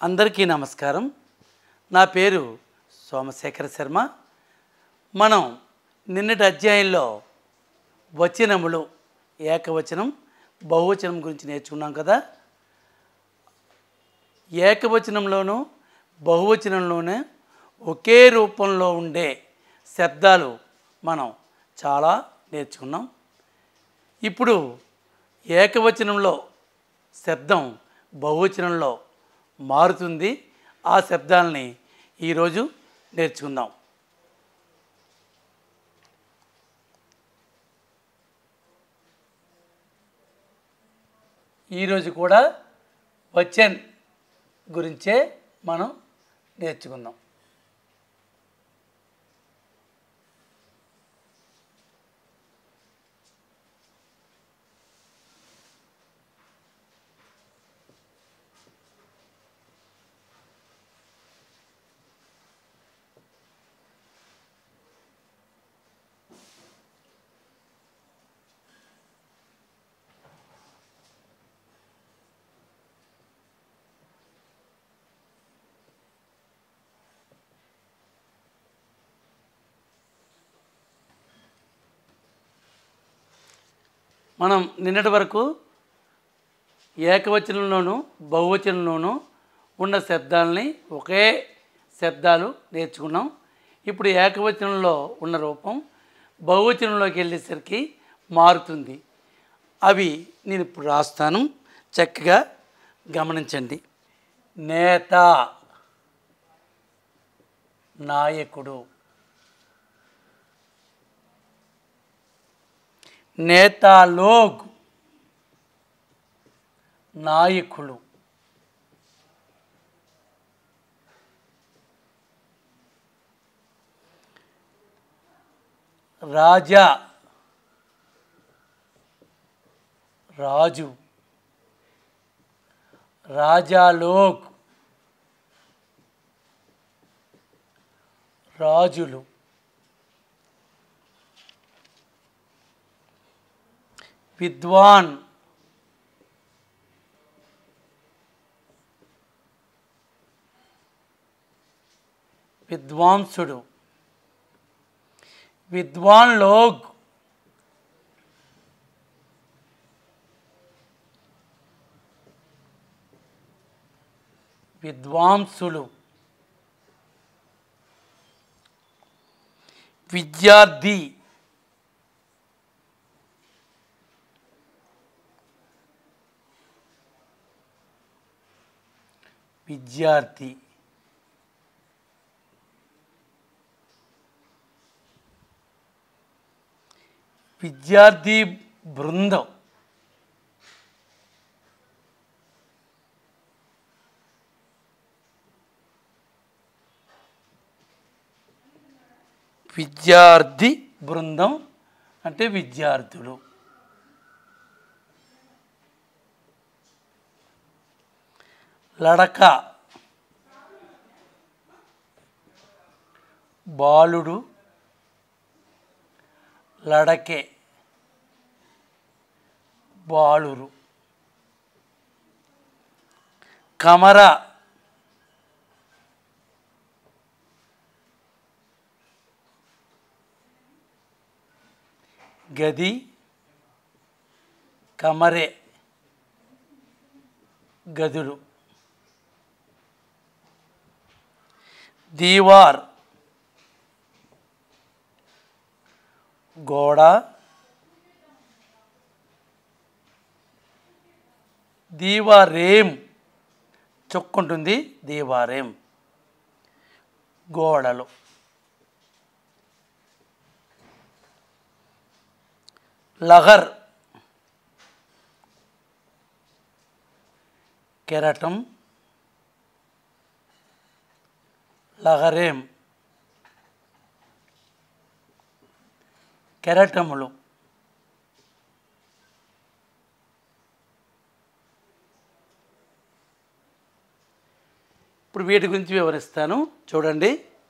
అందరికీ నమస్కారం నా పేరు సోమశేఖర శర్మ మనం నిన్నటి అధ్యాయంలో వచనములు ఏకవచనం బహువచనం గురించి నేర్చుకున్నాం కదా ఏకవచనంలోనూ బహువచనంలోనే ఒకే రూపంలో ఉండే శబ్దాలు మనం చాలా నేర్చుకున్నాం ఇప్పుడు ఏకవచనంలో శబ్దం బహువచనంలో మారుతుంది ఆ శబ్దాలని ఈరోజు నేర్చుకుందాం ఈరోజు కూడా వచన్ గురించే మనం నేర్చుకుందాం మనం నిన్నటి వరకు ఏకవచనంలోనూ బహువచనంలోనూ ఉన్న శబ్దాలని ఒకే శబ్దాలు నేర్చుకున్నాం ఇప్పుడు ఏకవచనంలో ఉన్న రూపం బహువచనంలోకి వెళ్ళేసరికి మారుతుంది అవి నేను ఇప్పుడు రాస్తాను చక్కగా గమనించండి నేత నాయకుడు నేతా లోగ్ నాయకులు రాజా రాజు రాజాలోక్ రాజులు విద్వాన్ విద్వాంసుడు విద్వాన్ లోగ్ విద్వాంసులు విద్యార్థి విద్యార్థి విద్యార్థి బృందం విద్యార్థి బృందం అంటే విద్యార్థులు లడక బాలుడు లడకే బాలురు కమర గది కమరే గదులు దీవార్ గోడ దీవారేం చొక్కుంటుంది దీవారేం గోడలు లహర్ కెరటం లహరేం కెరటములు ఇప్పుడు వీటి గురించి వివరిస్తాను చూడండి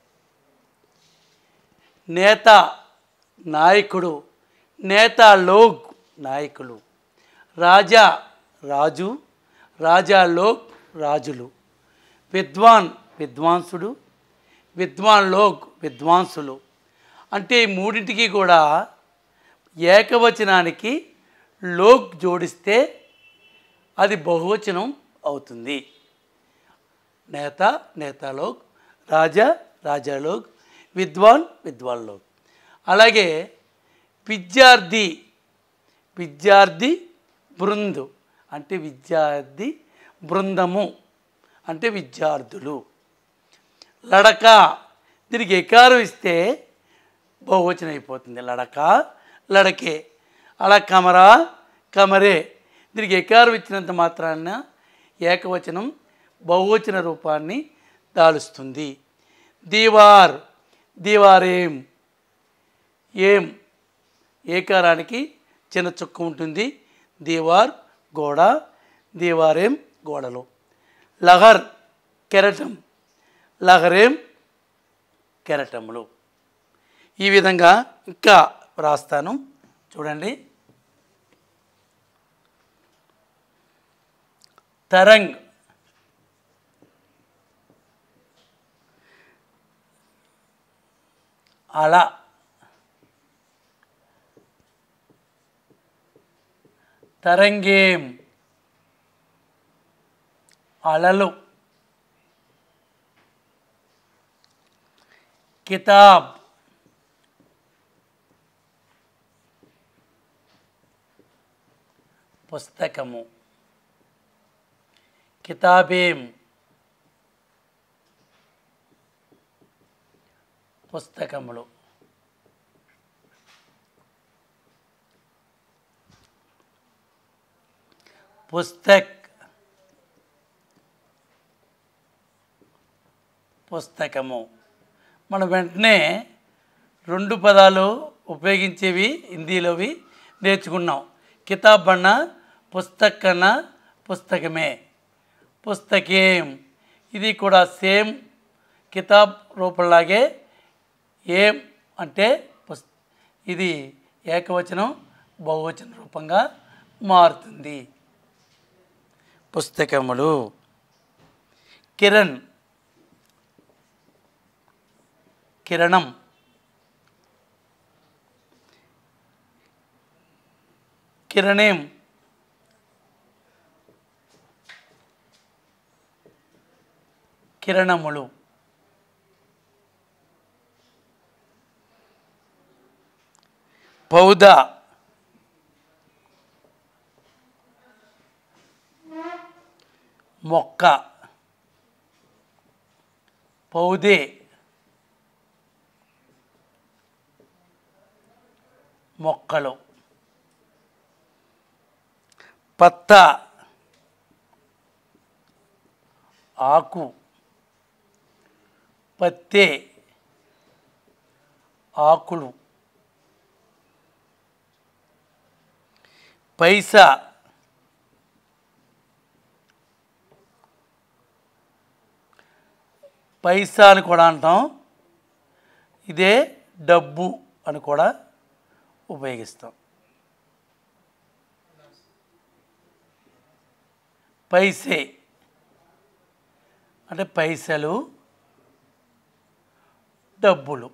నేత నాయకుడు నేత లోక్ నాయకులు రాజా రాజు రాజా లోక్ రాజులు విద్వాన్ విద్వాంసుడు విద్వాన్ లోక్ విద్వాంసులు అంటే ఈ మూడింటికి కూడా ఏకవచనానికి లోక్ జోడిస్తే అది బహువచనం అవుతుంది నేత నేతాలోక్ రాజా రాజాలోక్ విద్వాన్ విద్వాన్ లోక్ అలాగే విద్యార్థి విద్యార్థి బృందు అంటే విద్యార్థి బృందము అంటే విద్యార్థులు లడక దీనికి ఎకారం ఇస్తే బహువచనం అయిపోతుంది లడక లడకే అలా కమరా కమరే దీనికి ఎకారం ఇచ్చినంత మాత్రాన ఏకవచనం బహువచన రూపాన్ని దాలుస్తుంది దీవార్ దీవారేం ఏం ఏకారానికి చిన్న చుక్క ఉంటుంది దీవార్ గోడ దీవారేం గోడలు లహర్ కెరటం లహరేం కెరటములు ఈ విధంగా ఇంకా రాస్తాను చూడండి తరంగ్ అల తరంగేం అలలు కితాబ్ పుస్తకము కితాబేం పుస్తకములు పుస్తక్ పుస్తకము మనం వెంటనే రెండు పదాలు ఉపయోగించేవి హిందీలోవి నేర్చుకున్నాం కితాబ్ అన్న పుస్తక్ అన్న పుస్తకమే పుస్తకేం ఇది కూడా సేమ్ కితాబ్ రూపంలాగే ఏం అంటే పుస్ ఇది ఏకవచనం బహువచన రూపంగా మారుతుంది పుస్తకములు కిరణ్ కిరణం కిరణేం కిరణములు పౌద మొక్క పౌదే మొక్కలు పత్త ఆకు పత్తే ఆకులు పైసా పైసా అని కూడా అంటాం ఇదే డబ్బు అని కూడా ఉపయోగిస్తాం పైసే అంటే పైసలు డబ్బులు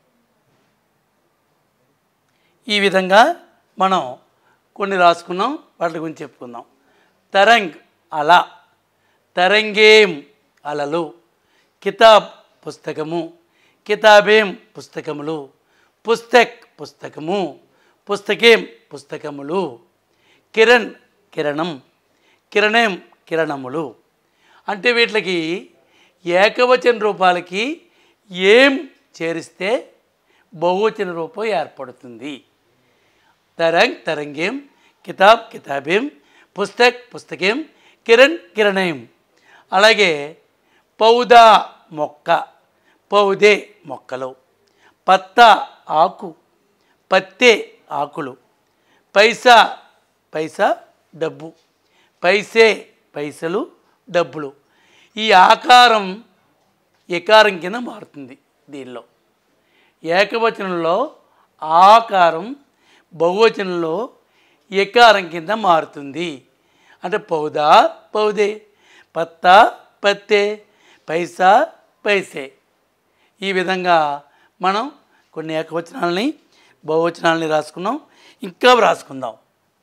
ఈ విధంగా మనం కొన్ని రాసుకున్నాం వాటి గురించి చెప్పుకుందాం తరంగ్ అల తరంగేం అలలు కితాబ్ పుస్తకము కితాబేం పుస్తకములు పుస్తక్ పుస్తకము పుస్తకేం పుస్తకములు కిరణ్ కిరణం కిరణేం కిరణములు అంటే వీటికి ఏకవచన రూపాలకి ఏం చేరిస్తే బహువచన రూపం ఏర్పడుతుంది తరంగ్ తరంగేం కితాబ్ కితాబేం పుస్తక్ పుస్తకేం కిరణ్ కిరణేం అలాగే పౌదా మొక్క పౌదే మొక్కలు పత్త ఆకు పత్తే ఆకులు పైసా పైసా డబ్బు పైసే పైసలు డబ్బులు ఈ ఆకారం ఎకారం కింద మారుతుంది దీనిలో ఏకవచనంలో ఆకారం బహువచనంలో ఎకారం కింద మారుతుంది అంటే పౌదా పౌదే పత్త పత్తే పైసా పైసే ఈ విధంగా మనం కొన్ని ఏకవచనాలని బహువచనాలని రాసుకున్నాం ఇంకా రాసుకుందాం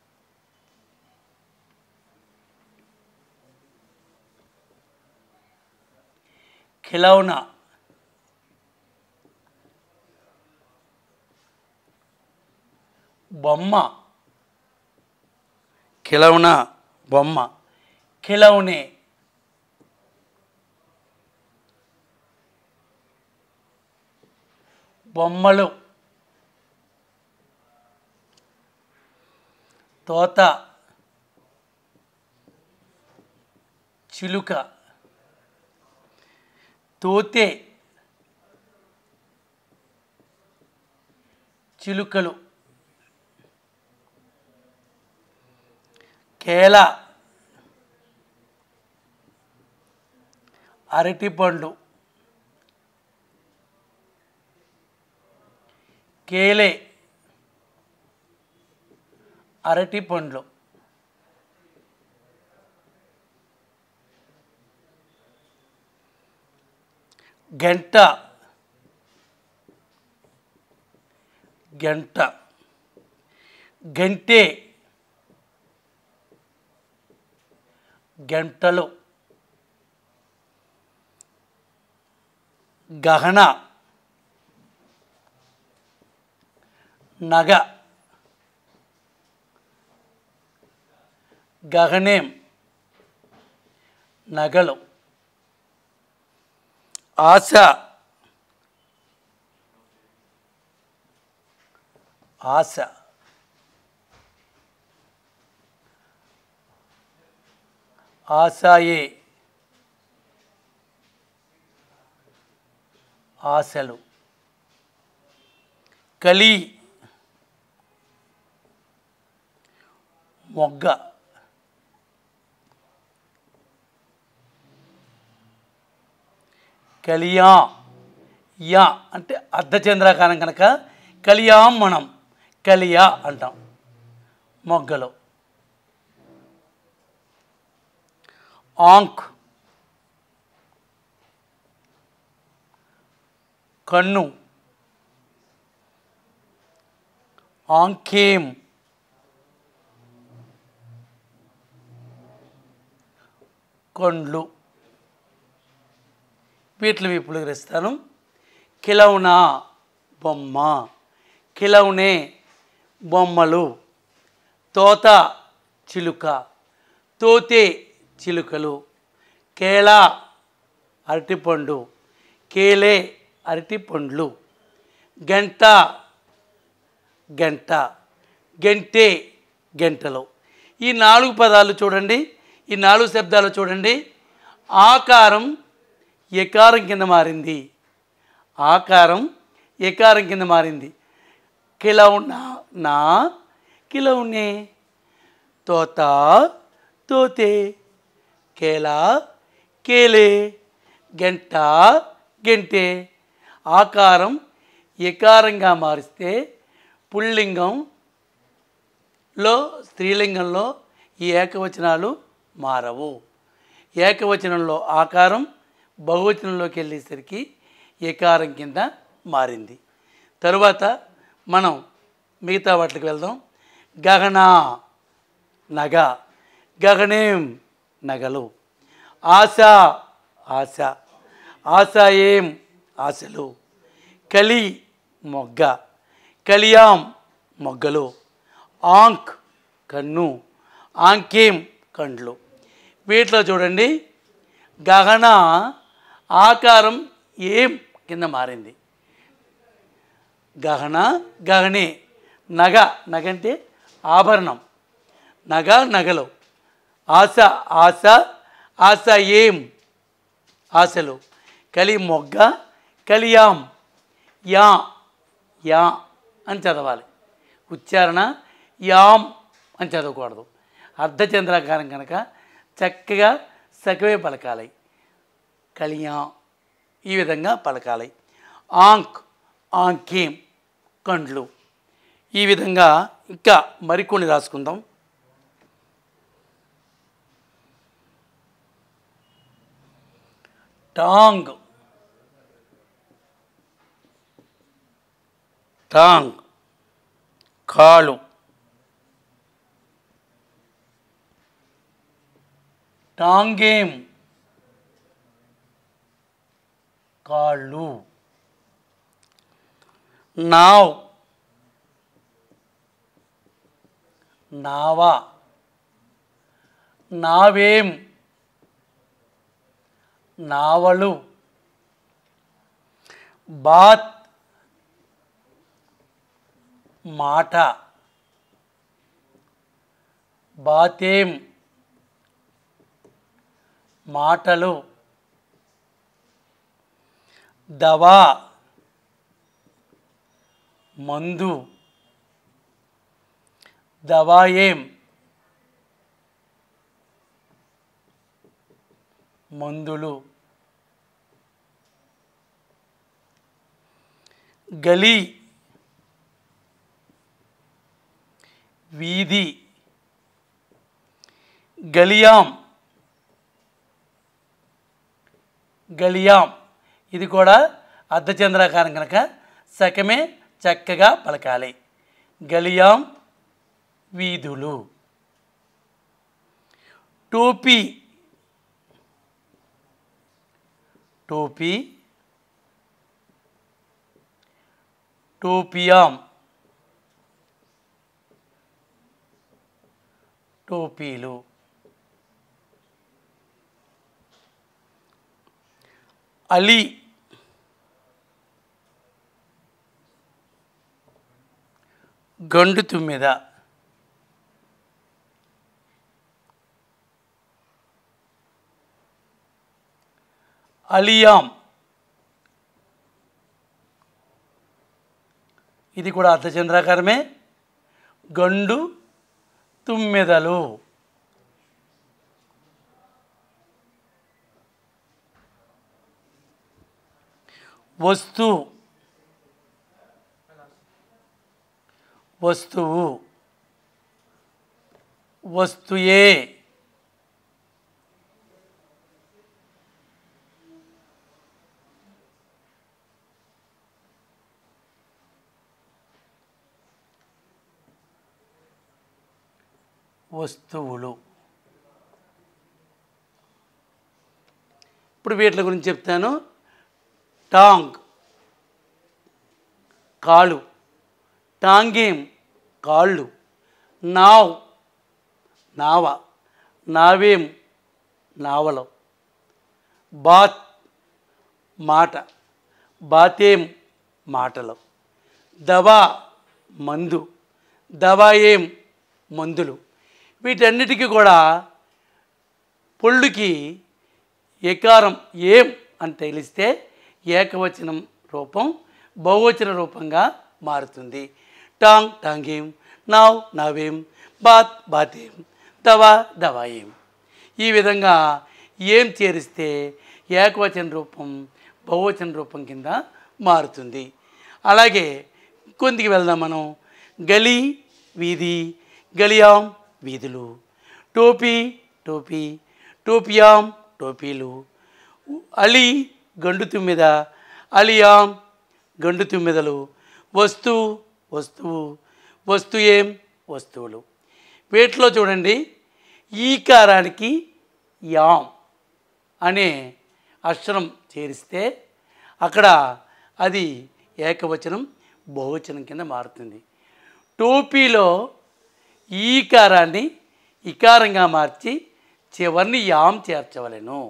ఖిలౌనా బొమ్మ ఖిలౌనా బొమ్మ ఖిలౌనే బొమ్మలు తోత చిలుక తోతే చిలుకలు కేల అరటిపండు కేలే అరటి పండ్లు గంట గంట గంటే గంటలు గహన నగ గగనేం నగలు ఆశ ఆశ ఆశాయే ఆశలు కలి మొగ్గ కలియా యా అంటే అర్ధచంద్రాకారం కనుక కలియాం మనం కలియా అంటాం మొగ్గలు ఆంక్ కన్ను ఆంకేం కొండ్లు వీటిని ఇప్పుడు గ్రహిస్తాను కిలౌనా బొమ్మ కిలౌనే బొమ్మలు తోత చిలుక తోతే చిలుకలు కేలా అరటిపండు కేలే అరటిపండ్లు గంట గంట గంటే గంటలు ఈ నాలుగు పదాలు చూడండి ఈ నాలుగు శబ్దాలు చూడండి ఆకారం ఎకారం కింద మారింది ఆకారం ఎకారం కింద మారింది కిలౌనా నా కిలౌనే తోత తోతే కేలా కేలే గంట గంటే ఆకారం ఎకారంగా మారిస్తే పుల్లింగంలో స్త్రీలింగంలో ఈ ఏకవచనాలు మారవు ఏకవచనంలో ఆకారం బహువచనంలోకి వెళ్ళేసరికి ఏకారం కింద మారింది తరువాత మనం మిగతా వాటికి వెళ్దాం గగన నగ గగనేం నగలు ఆశ ఆశ ఆశ ఏం ఆశలు కలి మొగ్గ కలియాం మొగ్గలు ఆంక్ కన్ను ఆంకేం కండ్లు వీటిలో చూడండి గగన ఆకారం ఏం కింద మారింది గహన గహనే నగ నగ అంటే ఆభరణం నగ నగలు ఆశ ఆశ ఆశ ఏం ఆశలు కలి మొగ్గ కలియాం యా యా అని చదవాలి ఉచ్చారణ యాం అని చదవకూడదు అర్ధచంద్రాకారం కనుక చక్కగా సకవే పలకాలి కలియా ఈ విధంగా పలకాలి ఆంక్ ఆంకేం కండ్లు ఈ విధంగా ఇంకా మరికొన్ని రాసుకుందాం టాంగ్ టాంగ్ కాలు టాంగేం కాళ్ళు నావ్ నావా నావేం నావలు బాత్ మాట బాతేం మాటలు దవా మందు దవాయేం మందులు గలీ వీధి గలియాం గలియాం ఇది కూడా అర్ధచంద్రాకారం కనుక సకమే చక్కగా పలకాలి గలియాం వీధులు టోపీ టోపీ టోపియాం టోపీలు అలీ గండు తుమ్మిద అలియాం ఇది కూడా అర్ధచంద్రాకారమే గండు తుమ్మెదలు వస్తు వస్తువు వస్తుయే వస్తువులు ఇప్పుడు వీటి గురించి చెప్తాను టాంగ్ కాళ్ళు టాంగేం కాళ్ళు నావ్ నావ నావేం నావలం బాత్ మాట బాతేం మాటలు దవా మందు దవాయేం మందులు వీటన్నిటికీ కూడా పొళ్ళుకి ఎకారం ఏం అని తెలిస్తే ఏకవచనం రూపం బహువచన రూపంగా మారుతుంది టాంగ్ టాంగేం నావ్ నావేం బాత్ బాతేం దవా దవాయేం ఈ విధంగా ఏం చేరిస్తే ఏకవచన రూపం బహువచన రూపం కింద మారుతుంది అలాగే కొందికి వెళ్దాం మనం గలీ వీధి గలియాం వీధులు టోపీ టోపీ టోపియాం టోపీలు అలీ గండు తుమ్మిద అలియాం గండు తుమ్మిదలు వస్తువు వస్తువు వస్తు ఏం వస్తువులు వీటిలో చూడండి ఈకారానికి యాం అనే అక్షరం చేరిస్తే అక్కడ అది ఏకవచనం బహువచనం కింద మారుతుంది టోపీలో ఈకారాన్ని ఇకారంగా మార్చి చివరిని యాం చేర్చవలెను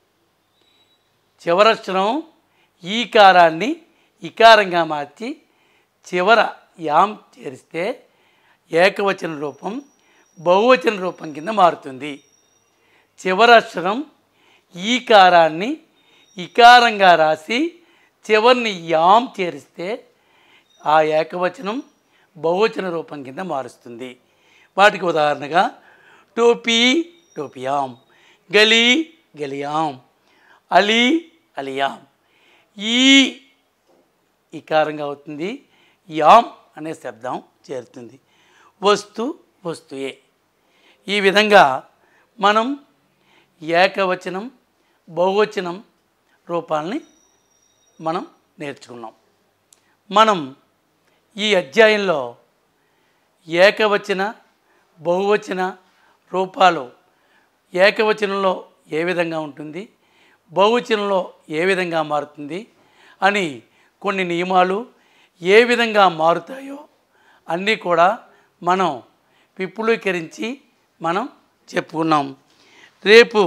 చివరక్షరం ఈకారాన్ని ఇకారంగా మార్చి చివర యాం చేరిస్తే ఏకవచన రూపం బహువచన రూపం కింద మారుతుంది చివరక్షరం ఈకారాన్ని ఇకారంగా రాసి చివరిని యాం చేరిస్తే ఆ ఏకవచనం బహువచన రూపం కింద మారుస్తుంది వాటికి ఉదాహరణగా టోపీ టోపియాం గలీ గలియాం అలీ అలియాం ఈ ఇకారంగా అవుతుంది యాం అనే శబ్దం చేరుతుంది వస్తు వస్తుయే ఈ విధంగా మనం ఏకవచనం బహువచనం రూపాలని మనం నేర్చుకున్నాం మనం ఈ అధ్యాయంలో ఏకవచన బహువచన రూపాలు ఏకవచనంలో ఏ విధంగా ఉంటుంది బహువచనంలో ఏ విధంగా మారుతుంది అని కొన్ని నియమాలు ఏ విధంగా మారుతాయో అన్నీ కూడా మనం విపులీకరించి మనం చెప్పుకున్నాం రేపు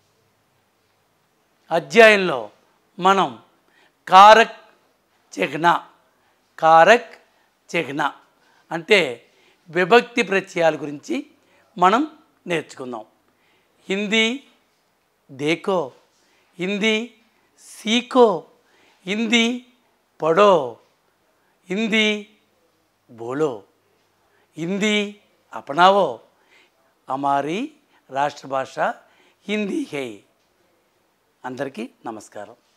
అధ్యాయంలో మనం కారక్ చిహ్న కారక్ చిహ్న అంటే విభక్తి ప్రత్యయాల గురించి మనం నేర్చుకుందాం హిందీ దేకో హిందీ సీకో హిందీ పడో హిందీ బోలో హిందీ अपनाओ हमारी రాష్ట్ర భాష హిందీ హే అందరికీ నమస్కారం